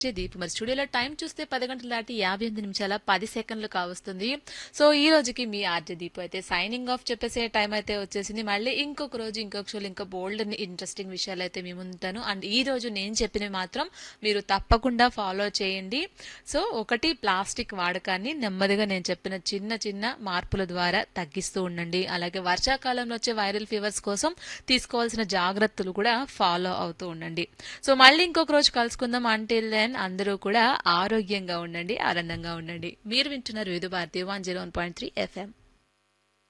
దీపు మరి స్టూడియోలో టైం చూస్తే పది గంటల దాటి యాభై ఎనిమిది నిమిషాల పది సెకండ్లు కావస్తుంది సో ఈ రోజుకి మీ ఆర్జే దీపు అయితే సైనింగ్ ఆఫ్ చెప్పేసే టైం అయితే వచ్చేసింది మళ్ళీ ఇంకొక రోజు ఇంకొక షోలో ఇంకా బోల్డ్ ఇంట్రెస్టింగ్ విషయాలు అయితే మేము ఉంటాను అండ్ ఈ రోజు నేను చెప్పినవి మాత్రం మీరు తప్పకుండా ఫాలో చేయండి సో ఒకటి ప్లాస్టిక్ వాడకాన్ని నెమ్మదిగా నేను చెప్పిన చిన్న చిన్న మార్పుల ద్వారా తగ్గిస్తూ ఉండండి అలాగే వర్షాకాలంలో వచ్చే వైరల్ ఫీవర్స్ కోసం తీసుకోవాల్సిన జాగ్రత్తలు కూడా ఫాలో అవుతూ ఉండండి సో మళ్ళీ ఇంకొక రోజు కలుసుకుందాం అంటిల్ దెన్ అందరూ కూడా ఆరోగ్యంగా ఉండండి ఆనందంగా ఉండండి మీరు వింటున్నారు Vividh Bharati one zero one point three FM